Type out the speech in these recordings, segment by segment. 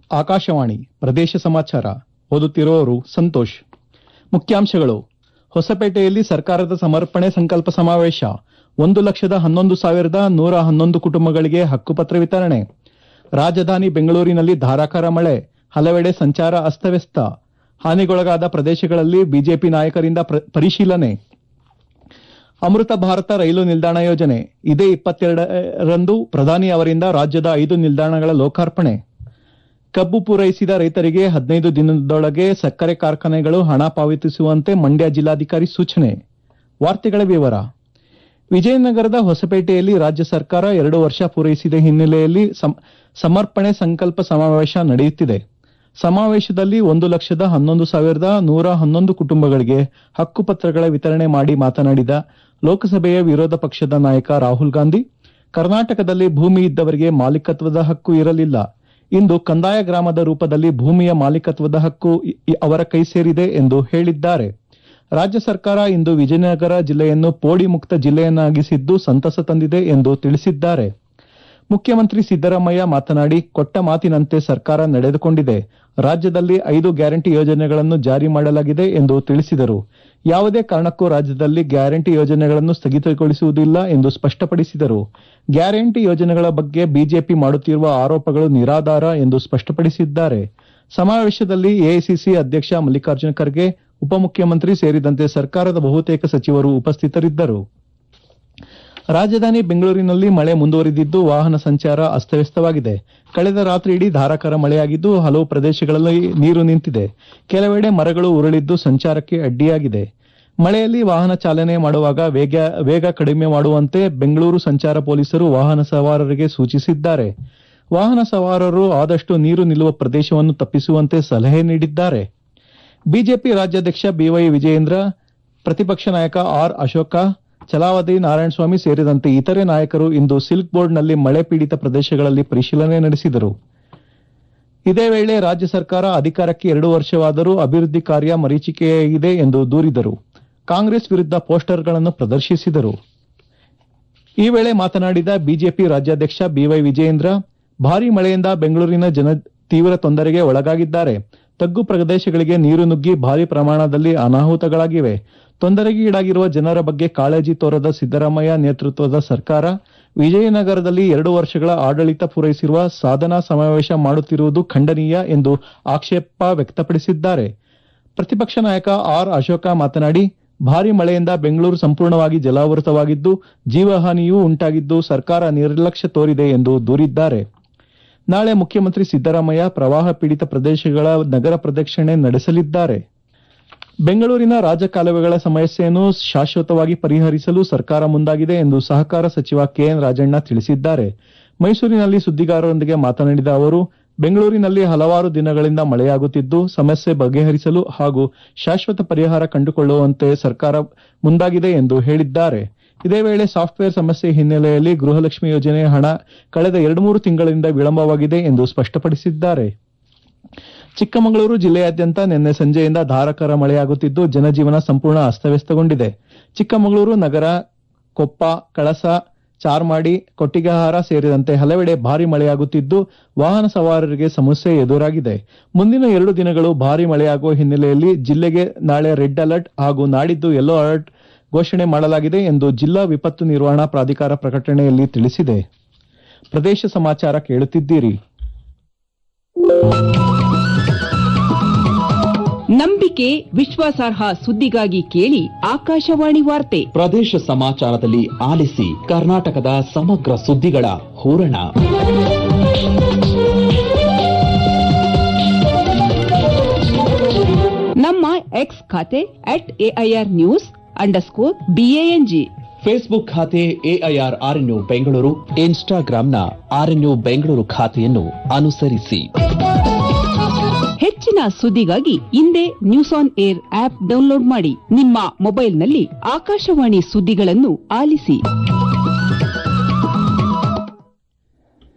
ಆಕಾಶವಾಣಿ ಪ್ರದೇಶ ಸಮಾಚಾರ ಓದುತ್ತಿರುವವರು ಸಂತೋಷ್ ಮುಖ್ಯಾಂಶಗಳು ಹೊಸಪೇಟೆಯಲ್ಲಿ ಸರ್ಕಾರದ ಸಮರ್ಪಣೆ ಸಂಕಲ್ಪ ಸಮಾವೇಶ ಒಂದು ಲಕ್ಷದ ಹನ್ನೊಂದು ಸಾವಿರದ ನೂರ ಹನ್ನೊಂದು ಕುಟುಂಬಗಳಿಗೆ ಹಕ್ಕುಪತ್ರ ವಿತರಣೆ ರಾಜಧಾನಿ ಬೆಂಗಳೂರಿನಲ್ಲಿ ಧಾರಾಕಾರ ಮಳೆ ಹಲವೆಡೆ ಸಂಚಾರ ಅಸ್ತವ್ಯಸ್ತ ಹಾನಿಗೊಳಗಾದ ಪ್ರದೇಶಗಳಲ್ಲಿ ಬಿಜೆಪಿ ನಾಯಕರಿಂದ ಪ್ರ- ಪರಿಶೀಲನೆ ಅಮೃತ ಭಾರತ ರೈಲು ನಿಲ್ದಾಣ ಯೋಜನೆ ಇದೇ ಇಪ್ಪತ್ತೆರಡರಂದು ಪ್ರಧಾನಿ ಅವರಿಂದ ರಾಜ್ಯದ ಐದು ನಿಲ್ದಾಣಗಳ ಲೋಕಾರ್ಪಣೆ ಕಬ್ಬು ಪೂರೈಸಿದ ರೈತರಿಗೆ ಹದಿನೈದು ದಿನದೊಳಗೆ ಸಕ್ಕರೆ ಕಾರ್ಖಾನೆಗಳು ಹಣ ಪಾವತಿಸುವಂತೆ ಮಂಡ್ಯ ಜಿಲ್ಲಾಧಿಕಾರಿ ಸೂಚನೆ ವಾರ್ತೆಗಳ ವಿವರ ವಿಜಯನಗರದ ಹೊಸಪೇಟೆಯಲ್ಲಿ ರಾಜ್ಯ ಸರ್ಕಾರ ಎರಡು ವರ್ಷ ಪೂರೈಸಿದ ಹಿನ್ನೆಲೆಯಲ್ಲಿ ಸಂ- ಸಮರ್ಪಣೆ ಸಂಕಲ್ಪ ಸಮಾವೇಶ ನಡೆಯುತ್ತಿದೆ ಸಮಾವೇಶದಲ್ಲಿ ಒಂದು ಲಕ್ಷದ ಹನ್ನೊಂದು ಸಾವಿರದ ನೂರ ಹನ್ನೊಂದು ಕುಟುಂಬಗಳಿಗೆ ಹಕ್ಕುಪತ್ರಗಳ ವಿತರಣೆ ಮಾಡಿ ಮಾತನಾಡಿದ ಲೋಕಸಭೆಯ ವಿರೋಧ ಪಕ್ಷದ ನಾಯಕ ರಾಹುಲ್ ಗಾಂಧಿ ಕರ್ನಾಟಕದಲ್ಲಿ ಭೂಮಿ ಇದ್ದವರಿಗೆ ಮಾಲೀಕತ್ವದ ಹಕ್ಕು ಇರಲಿಲ್ಲ ಇಂದು ಕಂದಾಯ ಗ್ರಾಮದ ರೂಪದಲ್ಲಿ ಭೂಮಿಯ ಮಾಲೀಕತ್ವದ ಹಕ್ಕು ಇ- ಇ- ಅವರ ಕೈ ಸೇರಿದೆ ಎಂದು ಹೇಳಿದ್ದಾರೆ ರಾಜ್ಯ ಸರ್ಕಾರ ಇಂದು ವಿಜಯನಗರ ಜಿಲ್ಲೆಯನ್ನು ಪೋಡಿ ಮುಕ್ತ ಜಿಲ್ಲೆಯನ್ನಾಗಿಸಿದ್ದು ಸಂತಸ ತಂದಿದೆ ಎಂದು ತಿಳಿಸಿದ್ದಾರೆ ಮುಖ್ಯಮಂತ್ರಿ ಸಿದ್ದರಾಮಯ್ಯ ಮಾತನಾಡಿ ಕೊಟ್ಟ ಮಾತಿನಂತೆ ಸರ್ಕಾರ ನಡೆದುಕೊಂಡಿದೆ ರಾಜ್ಯದಲ್ಲಿ ಐದು ಗ್ಯಾರಂಟಿ ಯೋಜನೆಗಳನ್ನು ಜಾರಿ ಮಾಡಲಾಗಿದೆ ಎಂದು ತಿಳಿಸಿದರು ಯಾವುದೇ ಕಾರಣಕ್ಕೂ ರಾಜ್ಯದಲ್ಲಿ ಗ್ಯಾರಂಟಿ ಯೋಜನೆಗಳನ್ನು ಸ್ಥಗಿತಗೊಳಿಸುವುದಿಲ್ಲ ಎಂದು ಸ್ಪಷ್ಟಪಡಿಸಿದರು ಗ್ಯಾರಂಟಿ ಯೋಜನೆಗಳ ಬಗ್ಗೆ ಬಿಜೆಪಿ ಮಾಡುತ್ತಿರುವ ಆರೋಪಗಳು ನಿರಾಧಾರ ಎಂದು ಸ್ಪಷ್ಟಪಡಿಸಿದ್ದಾರೆ ಸಮಾವೇಶದಲ್ಲಿ ಎಐಸಿಸಿ ಅಧ್ಯಕ್ಷ ಮಲ್ಲಿಕಾರ್ಜುನ ಖರ್ಗೆ ಉಪಮುಖ್ಯಮಂತ್ರಿ ಸೇರಿದಂತೆ ಸರ್ಕಾರದ ಬಹುತೇಕ ಸಚಿವರು ಉಪಸ್ಥಿತರಿದ್ದರು ರಾಜಧಾನಿ ಬೆಂಗಳೂರಿನಲ್ಲಿ ಮಳೆ ಮುಂದುವರಿದಿದ್ದು ವಾಹನ ಸಂಚಾರ ಅಸ್ತವ್ಯಸ್ತವಾಗಿದೆ ಕಳೆದ ರಾತ್ರಿ ಇಡೀ ಧಾರಾಕಾರ ಮಳೆಯಾಗಿದ್ದು ಹಲವು ಪ್ರದೇಶಗಳಲ್ಲಿ ನೀರು ನಿಂತಿದೆ ಕೆಲವೆಡೆ ಮರಗಳು ಉರುಳಿದ್ದು ಸಂಚಾರಕ್ಕೆ ಅಡ್ಡಿಯಾಗಿದೆ ಮಳೆಯಲ್ಲಿ ವಾಹನ ಚಾಲನೆ ಮಾಡುವಾಗ ವೇಗ ವೇಗ ಕಡಿಮೆ ಮಾಡುವಂತೆ ಬೆಂಗಳೂರು ಸಂಚಾರ ಪೊಲೀಸರು ವಾಹನ ಸವಾರರಿಗೆ ಸೂಚಿಸಿದ್ದಾರೆ ವಾಹನ ಸವಾರರು ಆದಷ್ಟು ನೀರು ನಿಲ್ಲುವ ಪ್ರದೇಶವನ್ನು ತಪ್ಪಿಸುವಂತೆ ಸಲಹೆ ನೀಡಿದ್ದಾರೆ ಬಿಜೆಪಿ ರಾಜ್ಯಾಧ್ಯಕ್ಷ ಬಿವೈ ವಿಜಯೇಂದ್ರ ಪ್ರತಿಪಕ್ಷ ನಾಯಕ ಆರ್ ಅಶೋಕ ಛಲಾವತಿ ನಾರಾಯಣಸ್ವಾಮಿ ಸೇರಿದಂತೆ ಇತರೆ ನಾಯಕರು ಇಂದು ಸಿಲ್ಕ್ ಬೋರ್ಡ್ನಲ್ಲಿ ಮಳೆ ಪೀಡಿತ ಪ್ರದೇಶಗಳಲ್ಲಿ ಪರಿಶೀಲನೆ ನಡೆಸಿದರು ಇದೇ ವೇಳೆ ರಾಜ್ಯ ಸರ್ಕಾರ ಅಧಿಕಾರಕ್ಕೆ ಎರಡು ವರ್ಷವಾದರೂ ಅಭಿವೃದ್ಧಿ ಕಾರ್ಯ ಮರೀಚಿಕೆಯಾಗಿದೆ ಎಂದು ದೂರಿದರು ಕಾಂಗ್ರೆಸ್ ವಿರುದ್ಧ ಪೋಸ್ಟರ್ಗಳನ್ನು ಪ್ರದರ್ಶಿಸಿದರು ಈ ವೇಳೆ ಮಾತನಾಡಿದ ಬಿಜೆಪಿ ರಾಜ್ಯಾಧ್ಯಕ್ಷ ಬಿವೈ ವಿಜಯೇಂದ್ರ ಭಾರೀ ಮಳೆಯಿಂದ ಬೆಂಗಳೂರಿನ ಜನ ತೀವ್ರ ತೊಂದರೆಗೆ ಒಳಗಾಗಿದ್ದಾರೆ ತಗ್ಗು ಪ್ರದೇಶಗಳಿಗೆ ನೀರು ನುಗ್ಗಿ ಭಾರೀ ಪ್ರಮಾಣದಲ್ಲಿ ಅನಾಹುತಗಳಾಗಿವೆ ತೊಂದರೆಗೀಡಾಗಿರುವ ಜನರ ಬಗ್ಗೆ ಕಾಳಜಿ ತೋರದ ಸಿದ್ದರಾಮಯ್ಯ ನೇತೃತ್ವದ ಸರ್ಕಾರ ವಿಜಯನಗರದಲ್ಲಿ ಎರಡು ವರ್ಷಗಳ ಆಡಳಿತ ಪೂರೈಸಿರುವ ಸಾಧನಾ ಸಮಾವೇಶ ಮಾಡುತ್ತಿರುವುದು ಖಂಡನೀಯ ಎಂದು ಆಕ್ಷೇಪ ವ್ಯಕ್ತಪಡಿಸಿದ್ದಾರೆ ಪ್ರತಿಪಕ್ಷ ನಾಯಕ ಆರ್ ಅಶೋಕ ಮಾತನಾಡಿ ಭಾರೀ ಮಳೆಯಿಂದ ಬೆಂಗಳೂರು ಸಂಪೂರ್ಣವಾಗಿ ಜಲಾವೃತವಾಗಿದ್ದು ಜೀವಹಾನಿಯೂ ಉಂಟಾಗಿದ್ದು ಸರ್ಕಾರ ನಿರ್ಲಕ್ಷ್ಯ ತೋರಿದೆ ಎಂದು ದೂರಿದ್ದಾರೆ ನಾಳೆ ಮುಖ್ಯಮಂತ್ರಿ ಸಿದ್ದರಾಮಯ್ಯ ಪ್ರವಾಹ ಪೀಡಿತ ಪ್ರದೇಶಗಳ ನಗರ ಪ್ರದಕ್ಷಿಣೆ ನಡೆಸಲಿದ್ದಾರೆ ಬೆಂಗಳೂರಿನ ರಾಜಕಾಲುವೆಗಳ ಸಮಸ್ಯೆಯನ್ನು ಶಾಶ್ವತವಾಗಿ ಪರಿಹರಿಸಲು ಸರ್ಕಾರ ಮುಂದಾಗಿದೆ ಎಂದು ಸಹಕಾರ ಸಚಿವ ಕೆಎನ್ ರಾಜಣ್ಣ ತಿಳಿಸಿದ್ದಾರೆ ಮೈಸೂರಿನಲ್ಲಿ ಸುದ್ದಿಗಾರರೊಂದಿಗೆ ಮಾತನಾಡಿದ ಅವರು ಬೆಂಗಳೂರಿನಲ್ಲಿ ಹಲವಾರು ದಿನಗಳಿಂದ ಮಳೆಯಾಗುತ್ತಿದ್ದು ಸಮಸ್ಯೆ ಬಗೆಹರಿಸಲು ಹಾಗೂ ಶಾಶ್ವತ ಪರಿಹಾರ ಕಂಡುಕೊಳ್ಳುವಂತೆ ಸರ್ಕಾರ ಮುಂದಾಗಿದೆ ಎಂದು ಹೇಳಿದ್ದಾರೆ ಇದೇ ವೇಳೆ ಸಾಫ್ಟ್ವೇರ್ ಸಮಸ್ಯೆ ಹಿನ್ನೆಲೆಯಲ್ಲಿ ಗೃಹಲಕ್ಷ್ಮಿ ಯೋಜನೆ ಹಣ ಕಳೆದ ಎರಡು ಮೂರು ತಿಂಗಳಿಂದ ವಿಳಂಬವಾಗಿದೆ ಎಂದು ಸ್ಪಷ್ಟಪಡಿಸಿದ್ದಾರೆ ಚಿಕ್ಕಮಗಳೂರು ಜಿಲ್ಲೆಯಾದ್ಯಂತ ನಿನ್ನೆ ಸಂಜೆಯಿಂದ ಧಾರಾಕಾರ ಮಳೆಯಾಗುತ್ತಿದ್ದು ಜನಜೀವನ ಸಂಪೂರ್ಣ ಅಸ್ತವ್ಯಸ್ತಗೊಂಡಿದೆ ಚಿಕ್ಕಮಗಳೂರು ನಗರ ಕೊಪ್ಪ ಕಳಸ ಚಾರ್ಮಾಡಿ ಕೊಟ್ಟಿಗೆಹಾರ ಸೇರಿದಂತೆ ಹಲವೆಡೆ ಭಾರಿ ಮಳೆಯಾಗುತ್ತಿದ್ದು ವಾಹನ ಸವಾರರಿಗೆ ಸಮಸ್ಯೆ ಎದುರಾಗಿದೆ ಮುಂದಿನ ಎರಡು ದಿನಗಳು ಭಾರಿ ಮಳೆಯಾಗುವ ಹಿನ್ನೆಲೆಯಲ್ಲಿ ಜಿಲ್ಲೆಗೆ ನಾಳೆ ರೆಡ್ ಅಲರ್ಟ್ ಹಾಗೂ ನಾಡಿದ್ದು ಯೆಲ್ಲೋ ಅಲರ್ಟ್ ಘೋಷಣೆ ಮಾಡಲಾಗಿದೆ ಎಂದು ಜಿಲ್ಲಾ ವಿಪತ್ತು ನಿರ್ವಹಣಾ ಪ್ರಾಧಿಕಾರ ಪ್ರಕಟಣೆಯಲ್ಲಿ ತಿಳಿಸಿದೆ ಪ್ರದೇಶ ಸಮಾಚಾರ ಕೇಳುತ್ತಿದ್ದೀರಿ ನಂಬಿಕೆ ವಿಶ್ವಾಸಾರ್ಹ ಸುದ್ದಿಗಾಗಿ ಕೇಳಿ ಆಕಾಶವಾಣಿ ವಾರ್ತೆ ಪ್ರದೇಶ ಸಮಾಚಾರದಲ್ಲಿ ಆಲಿಸಿ ಕರ್ನಾಟಕದ ಸಮಗ್ರ ಸುದ್ದಿಗಳ ಹೂರಣ ನಮ್ಮ ಎಕ್ಸ್ ಖಾತೆ at AIR news underscore B A N G Facebook ಖಾತೆ ಎಐಆರ್ ಆರ್ಎನ್ಯು ಬೆಂಗಳೂರು ಇನ್ಸ್ಟಾಗ್ರಾಂನ ಆರ್ಎನ್ಯು ಬೆಂಗಳೂರು ಖಾತೆಯನ್ನು ಅನುಸರಿಸಿ ಹೆಚ್ಚಿನ ಸುದ್ದಿಗಾಗಿ ಹಿಂದೆ news on air app download ಮಾಡಿ ನಿಮ್ಮ ಮೊಬೈಲ್ನಲ್ಲಿ ಆಕಾಶವಾಣಿ ಸುದ್ದಿಗಳನ್ನು ಆಲಿಸಿ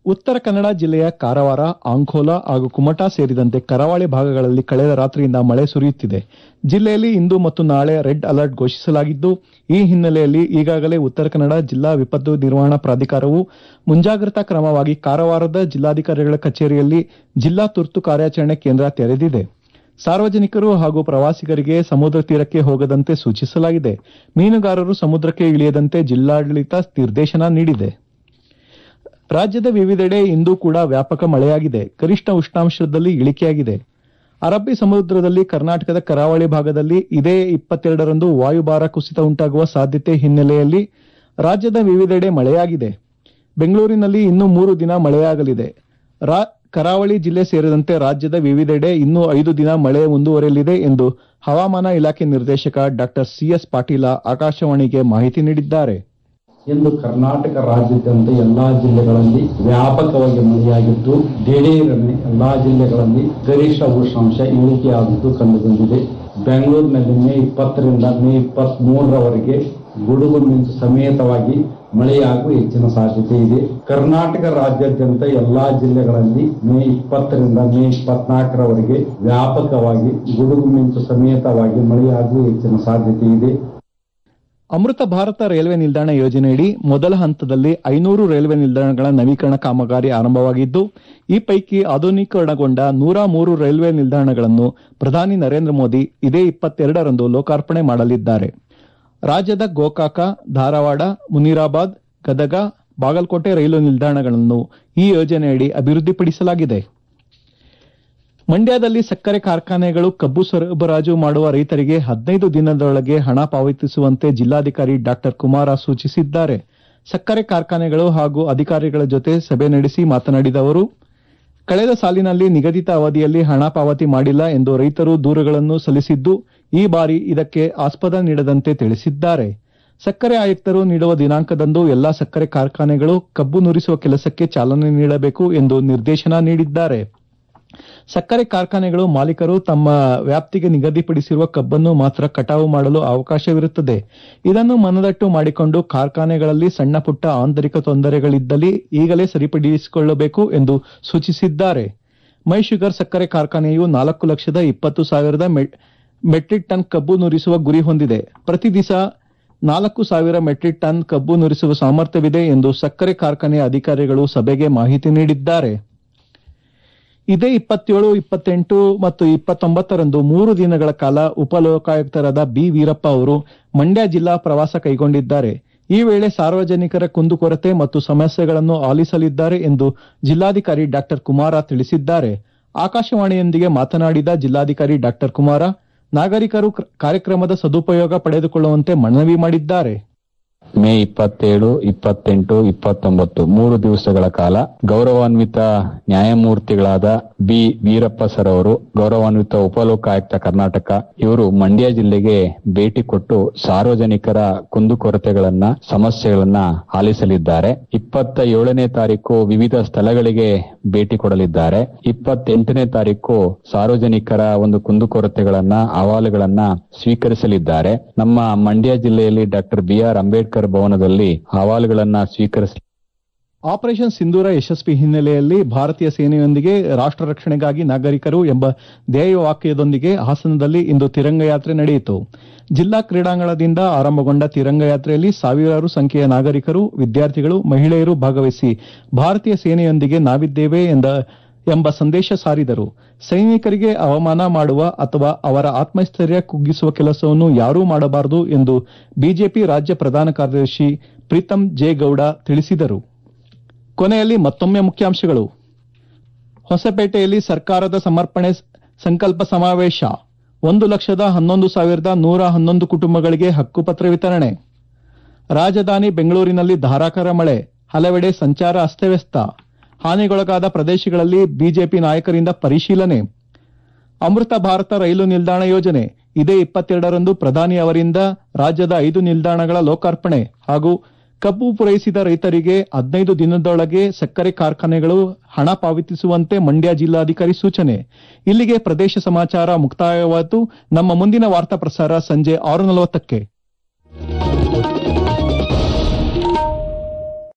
ಉತ್ತರ ಕನ್ನಡ ಜಿಲ್ಲೆಯ ಕಾರವಾರ ಆಂಕೋಲ ಹಾಗೂ ಕುಮಟಾ ಸೇರಿದಂತೆ ಕರಾವಳಿ ಭಾಗಗಳಲ್ಲಿ ಕಳೆದ ರಾತ್ರಿಯಿಂದ ಮಳೆ ಸುರಿಯುತ್ತಿದೆ ಜಿಲ್ಲೆಯಲ್ಲಿ ಇಂದು ಮತ್ತು ನಾಳೆ ರೆಡ್ ಅಲರ್ಟ್ ಘೋಷಿಸಲಾಗಿದ್ದು ಈ ಹಿನ್ನೆಲೆಯಲ್ಲಿ ಈಗಾಗಲೇ ಉತ್ತರ ಕನ್ನಡ ಜಿಲ್ಲಾ ವಿಪತ್ತು ನಿರ್ವಹಣಾ ಪ್ರಾಧಿಕಾರವು ಮುಂಜಾಗ್ರತಾ ಕ್ರಮವಾಗಿ ಕಾರವಾರದ ಜಿಲ್ಲಾಧಿಕಾರಿಗಳ ಕಚೇರಿಯಲ್ಲಿ ಜಿಲ್ಲಾ ತುರ್ತು ಕಾರ್ಯಾಚರಣೆ ಕೇಂದ್ರ ತೆರೆದಿದೆ ಸಾರ್ವಜನಿಕರು ಹಾಗೂ ಪ್ರವಾಸಿಗರಿಗೆ ಸಮುದ್ರ ತೀರಕ್ಕೆ ಹೋಗದಂತೆ ಸೂಚಿಸಲಾಗಿದೆ ಮೀನುಗಾರರು ಸಮುದ್ರಕ್ಕೆ ಇಳಿಯದಂತೆ ಜಿಲ್ಲಾಡಳಿತ ನಿರ್ದೇಶನ ನೀಡಿದೆ ರಾಜ್ಯದ ವಿವಿಧೆಡೆ ಇಂದು ಕೂಡ ವ್ಯಾಪಕ ಮಳೆಯಾಗಿದೆ ಗರಿಷ್ಠ ಉಷ್ಣಾಂಶದಲ್ಲಿ ಇಳಿಕೆಯಾಗಿದೆ ಅರಬ್ಬಿ ಸಮುದ್ರದಲ್ಲಿ ಕರ್ನಾಟಕದ ಕರಾವಳಿ ಭಾಗದಲ್ಲಿ ಇದೇ ಇಪ್ಪತ್ತೆರಡರಂದು ವಾಯುಭಾರ ಕುಸಿತ ಉಂಟಾಗುವ ಸಾಧ್ಯತೆ ಹಿನ್ನೆಲೆಯಲ್ಲಿ ರಾಜ್ಯದ ವಿವಿಧೆಡೆ ಮಳೆಯಾಗಿದೆ ಬೆಂಗಳೂರಿನಲ್ಲಿ ಇನ್ನೂ ಮೂರು ದಿನ ಮಳೆಯಾಗಲಿದೆ ರಾ- ಕರಾವಳಿ ಜಿಲ್ಲೆ ಸೇರಿದಂತೆ ರಾಜ್ಯದ ವಿವಿಧೆಡೆ ಇನ್ನೂ ಐದು ದಿನ ಮಳೆ ಮುಂದುವರೆಯಲಿದೆ ಎಂದು ಹವಾಮಾನ ಇಲಾಖೆ ನಿರ್ದೇಶಕ ಡಾಕ್ಟರ್ ಸಿಎಸ್ ಪಾಟೀಲ ಆಕಾಶವಾಣಿಗೆ ಮಾಹಿತಿ ನೀಡಿದ್ದಾರೆ ಇಂದು ಕರ್ನಾಟಕ ರಾಜ್ಯಾದ್ಯಂತ ಎಲ್ಲಾ ಜಿಲ್ಲೆಗಳಲ್ಲಿ ವ್ಯಾಪಕವಾಗಿ ಮಳೆಯಾಗಿದ್ದು ದಿಢೀರನೆ ಎಲ್ಲಾ ಜಿಲ್ಲೆಗಳಲ್ಲಿ ಗರಿಷ್ಠ ಉಷ್ಣಾಂಶ ಇಳಿಕೆಯಾಗುವುದು ಕಂಡುಬಂದಿದೆ ಬೆಂಗಳೂರಿನಲ್ಲಿ ಮೇ ಇಪ್ಪತ್ತರಿಂದ ಮೇ ಇಪ್ಪತ್ತ್ ಮೂರರವರೆಗೆ ಗುಡುಗು ಮಿಂಚು ಸಮೇತವಾಗಿ ಮಳೆಯಾಗುವ ಹೆಚ್ಚಿನ ಸಾಧ್ಯತೆ ಇದೆ ಕರ್ನಾಟಕ ರಾಜ್ಯಾದ್ಯಂತ ಎಲ್ಲಾ ಜಿಲ್ಲೆಗಳಲ್ಲಿ ಮೇ ಇಪ್ಪತ್ತರಿಂದ ಮೇ ಇಪ್ಪತ್ನಾಲ್ಕರವರೆಗೆ ವ್ಯಾಪಕವಾಗಿ ಗುಡುಗು ಮಿಂಚು ಸಮೇತವಾಗಿ ಮಳೆಯಾಗುವ ಹೆಚ್ಚಿನ ಸಾಧ್ಯತೆ ಇದೆ ಅಮೃತ ಭಾರತ ರೈಲ್ವೆ ನಿಲ್ದಾಣ ಯೋಜನೆಯಡಿ ಮೊದಲ ಹಂತದಲ್ಲಿ ಐನೂರು ರೈಲ್ವೆ ನಿಲ್ದಾಣಗಳ ನವೀಕರಣ ಕಾಮಗಾರಿ ಆರಂಭವಾಗಿದ್ದು ಈ ಪೈಕಿ ಆಧುನೀಕರಣಗೊಂಡ ನೂರ ಮೂರು ರೈಲ್ವೆ ನಿಲ್ದಾಣಗಳನ್ನು ಪ್ರಧಾನಿ ನರೇಂದ್ರ ಮೋದಿ ಇದೇ ಇಪ್ಪತ್ತೆರಡರಂದು ಲೋಕಾರ್ಪಣೆ ಮಾಡಲಿದ್ದಾರೆ ರಾಜ್ಯದ ಗೋಕಾಕ ಧಾರವಾಡ ಮುನಿರಾಬಾದ್ ಗದಗ ಬಾಗಲಕೋಟೆ ರೈಲು ನಿಲ್ದಾಣಗಳನ್ನು ಈ ಯೋಜನೆಯಡಿ ಅಭಿವೃದ್ಧಿಪಡಿಸಲಾಗಿದೆ ಮಂಡ್ಯದಲ್ಲಿ ಸಕ್ಕರೆ ಕಾರ್ಖಾನೆಗಳು ಕಬ್ಬು ಸರಬರಾಜು ಮಾಡುವ ರೈತರಿಗೆ ಹದಿನೈದು ದಿನದೊಳಗೆ ಹಣ ಪಾವತಿಸುವಂತೆ ಜಿಲ್ಲಾಧಿಕಾರಿ ಡಾಕ್ಟರ್ ಕುಮಾರ ಸೂಚಿಸಿದ್ದಾರೆ ಸಕ್ಕರೆ ಕಾರ್ಖಾನೆಗಳು ಹಾಗೂ ಅಧಿಕಾರಿಗಳ ಜೊತೆ ಸಭೆ ನಡೆಸಿ ಮಾತನಾಡಿದ ಅವರು ಕಳೆದ ಸಾಲಿನಲ್ಲಿ ನಿಗದಿತ ಅವಧಿಯಲ್ಲಿ ಹಣ ಪಾವತಿ ಮಾಡಿಲ್ಲ ಎಂದು ರೈತರು ದೂರುಗಳನ್ನು ಸಲ್ಲಿಸಿದ್ದು ಈ ಬಾರಿ ಇದಕ್ಕೆ ಆಸ್ಪದ ನೀಡದಂತೆ ತಿಳಿಸಿದ್ದಾರೆ ಸಕ್ಕರೆ ಆಯುಕ್ತರು ನೀಡುವ ದಿನಾಂಕದಂದು ಎಲ್ಲಾ ಸಕ್ಕರೆ ಕಾರ್ಖಾನೆಗಳು ಕಬ್ಬು ನುರಿಸುವ ಕೆಲಸಕ್ಕೆ ಚಾಲನೆ ನೀಡಬೇಕು ಎಂದು ನಿರ್ದೇಶನ ನೀಡಿದ್ದಾರೆ ಸಕ್ಕರೆ ಕಾರ್ಖಾನೆಗಳು ಮಾಲೀಕರು ತಮ್ಮ ವ್ಯಾಪ್ತಿಗೆ ನಿಗದಿಪಡಿಸಿರುವ ಕಬ್ಬನ್ನು ಮಾತ್ರ ಕಟಾವು ಮಾಡಲು ಅವಕಾಶವಿರುತ್ತದೆ ಇದನ್ನು ಮನದಟ್ಟು ಮಾಡಿಕೊಂಡು ಕಾರ್ಖಾನೆಗಳಲ್ಲಿ ಸಣ್ಣ ಪುಟ್ಟ ಆಂತರಿಕ ತೊಂದರೆಗಳಿದ್ದಲ್ಲಿ ಈಗಲೇ ಸರಿಪಡಿಸಿಕೊಳ್ಳಬೇಕು ಎಂದು ಸೂಚಿಸಿದ್ದಾರೆ ಮೈ ಶುಗರ್ ಸಕ್ಕರೆ ಕಾರ್ಖಾನೆಯು ನಾಲ್ಕು ಲಕ್ಷದ ಇಪ್ಪತ್ತು ಸಾವಿರದ ಮೆ- ಮೆಟ್ರಿಕ್ ಟನ್ ಕಬ್ಬು ನುರಿಸುವ ಗುರಿ ಹೊಂದಿದೆ ಪ್ರತಿ ದಿವಸ ನಾಲ್ಕು ಸಾವಿರ ಮೆಟ್ರಿಕ್ ಟನ್ ಕಬ್ಬು ನುರಿಸುವ ಸಾಮರ್ಥ್ಯವಿದೆ ಎಂದು ಸಕ್ಕರೆ ಕಾರ್ಖಾನೆಯ ಅಧಿಕಾರಿಗಳು ಸಭೆಗೆ ಮಾಹಿತಿ ನೀಡಿದ್ದಾರೆ ಇದೇ ಇಪ್ಪತ್ತೇಳು ಇಪ್ಪತ್ತೆಂಟು ಮತ್ತು ಇಪ್ಪತ್ತೊಂಬತ್ತರಂದು ಮೂರು ದಿನಗಳ ಕಾಲ ಉಪಲೋಕಾಯುಕ್ತರಾದ ಬಿ ವೀರಪ್ಪ ಅವರು ಮಂಡ್ಯ ಜಿಲ್ಲಾ ಪ್ರವಾಸ ಕೈಗೊಂಡಿದ್ದಾರೆ ಈ ವೇಳೆ ಸಾರ್ವಜನಿಕರ ಕುಂದುಕೊರತೆ ಮತ್ತು ಸಮಸ್ಯೆಗಳನ್ನು ಆಲಿಸಲಿದ್ದಾರೆ ಎಂದು ಜಿಲ್ಲಾಧಿಕಾರಿ ಡಾಕ್ಟರ್ ಕುಮಾರ ತಿಳಿಸಿದ್ದಾರೆ ಆಕಾಶವಾಣಿಯೊಂದಿಗೆ ಮಾತನಾಡಿದ ಜಿಲ್ಲಾಧಿಕಾರಿ ಡಾಕ್ಟರ್ ಕುಮಾರ ನಾಗರಿಕರು ಕ್ರ- ಕಾರ್ಯಕ್ರಮದ ಸದುಪಯೋಗ ಪಡೆದುಕೊಳ್ಳುವಂತೆ ಮನವಿ ಮಾಡಿದ್ದಾರೆ ಮೇ ಇಪ್ಪತ್ತೇಳು ಇಪ್ಪತ್ತೆಂಟು ಇಪ್ಪತ್ತೊಂಬತ್ತು ಮೂರು ದಿವಸಗಳ ಕಾಲ ಗೌರವಾನ್ವಿತ ನ್ಯಾಯಮೂರ್ತಿಗಳಾದ ಬಿ ವೀರಪ್ಪ ಸರ್ ಅವರು ಗೌರವಾನ್ವಿತ ಉಪಲೋಕಾಯುಕ್ತ ಕರ್ನಾಟಕ ಇವರು ಮಂಡ್ಯ ಜಿಲ್ಲೆಗೆ ಭೇಟಿ ಕೊಟ್ಟು ಸಾರ್ವಜನಿಕರ ಕುಂದುಕೊರತೆಗಳನ್ನ ಸಮಸ್ಯೆಗಳನ್ನ ಆಲಿಸಲಿದ್ದಾರೆ ಇಪ್ಪತ್ತ ಏಳನೇ ತಾರೀಕು ವಿವಿಧ ಸ್ಥಳಗಳಿಗೆ ಭೇಟಿ ಕೊಡಲಿದ್ದಾರೆ ಇಪ್ಪತ್ತೆಂಟನೇ ತಾರೀಕು ಸಾರ್ವಜನಿಕರ ಒಂದು ಕುಂದುಕೊರತೆಗಳನ್ನ ಅಹವಾಲುಗಳನ್ನ ಸ್ವೀಕರಿಸಲಿದ್ದಾರೆ ನಮ್ಮ ಮಂಡ್ಯ ಜಿಲ್ಲೆಯಲ್ಲಿ ಡಾಕ್ಟರ್ ಬಿ ಆರ್ ಅಂಬೇಡ್ಕರ್ ಭವನದಲ್ಲಿ ಅಹವಾಲುಗಳನ್ನ ಸ್ವೀಕರಿಸ ಆಪರೇಷನ್ ಸಿಂಧೂರ ಯಶಸ್ವಿ ಹಿನ್ನೆಲೆಯಲ್ಲಿ ಭಾರತೀಯ ಸೇನೆಯೊಂದಿಗೆ ರಾಷ್ಟ್ರ ರಕ್ಷಣೆಗಾಗಿ ನಾಗರಿಕರು ಎಂಬ ಧ್ಯೇಯವಾಕ್ಯದೊಂದಿಗೆ ಹಾಸನದಲ್ಲಿ ಇಂದು ತಿರಂಗ ಯಾತ್ರೆ ನಡೆಯಿತು ಜಿಲ್ಲಾ ಕ್ರೀಡಾಂಗಣದಿಂದ ಆರಂಭಗೊಂಡ ತಿರಂಗ ಯಾತ್ರೆಯಲ್ಲಿ ಸಾವಿರಾರು ಸಂಖ್ಯೆಯ ನಾಗರಿಕರು ವಿದ್ಯಾರ್ಥಿಗಳು ಮಹಿಳೆಯರು ಭಾಗವಹಿಸಿ ಭಾರತೀಯ ಸೇನೆಯೊಂದಿಗೆ ನಾವಿದ್ದೇವೆ ಎಂದ ಎಂಬ ಸಂದೇಶ ಸಾರಿದರು ಸೈನಿಕರಿಗೆ ಅವಮಾನ ಮಾಡುವ ಅಥವಾ ಅವರ ಆತ್ಮಸ್ಥೈರ್ಯ ಕುಗ್ಗಿಸುವ ಕೆಲಸವನ್ನು ಯಾರೂ ಮಾಡಬಾರದು ಎಂದು ಬಿಜೆಪಿ ರಾಜ್ಯ ಪ್ರಧಾನ ಕಾರ್ಯದರ್ಶಿ ಪ್ರೀತಂ ಜೆ ಗೌಡ ತಿಳಿಸಿದರು ಕೊನೆಯಲ್ಲಿ ಮತ್ತೊಮ್ಮೆ ಮುಖ್ಯಾಂಶಗಳು ಹೊಸಪೇಟೆಯಲ್ಲಿ ಸರ್ಕಾರದ ಸಮರ್ಪಣೆ ಸ- ಸಂಕಲ್ಪ ಸಮಾವೇಶ ಒಂದು ಲಕ್ಷದ ಹನ್ನೊಂದು ಸಾವಿರದ ನೂರ ಹನ್ನೊಂದು ಕುಟುಂಬಗಳಿಗೆ ಹಕ್ಕುಪತ್ರ ವಿತರಣೆ ರಾಜಧಾನಿ ಬೆಂಗಳೂರಿನಲ್ಲಿ ಧಾರಾಕಾರ ಮಳೆ ಹಲವೆಡೆ ಸಂಚಾರ ಅಸ್ತವ್ಯಸ್ತ ಹಾನಿಗೊಳಗಾದ ಪ್ರದೇಶಗಳಲ್ಲಿ ಬಿಜೆಪಿ ನಾಯಕರಿಂದ ಪರಿಶೀಲನೆ ಅಮೃತ ಭಾರತ ರೈಲು ನಿಲ್ದಾಣ ಯೋಜನೆ ಇದೇ ಇಪ್ಪತ್ತೆರಡರಂದು ಪ್ರಧಾನಿ ಅವರಿಂದ ರಾಜ್ಯದ ಐದು ನಿಲ್ದಾಣಗಳ ಲೋಕಾರ್ಪಣೆ ಹಾಗೂ ಕಬ್ಬು ಪೂರೈಸಿದ ರೈತರಿಗೆ ಹದಿನೈದು ದಿನದೊಳಗೆ ಸಕ್ಕರೆ ಕಾರ್ಖಾನೆಗಳು ಹಣ ಪಾವತಿಸುವಂತೆ ಮಂಡ್ಯ ಜಿಲ್ಲಾಧಿಕಾರಿ ಸೂಚನೆ ಇಲ್ಲಿಗೆ ಪ್ರದೇಶ ಸಮಾಚಾರ ಮುಕ್ತಾಯವಾಯಿತು ನಮ್ಮ ಮುಂದಿನ ವಾರ್ತಾ ಪ್ರಸಾರ ಸಂಜೆ ಆರು ನಲವತ್ತಕ್ಕೆ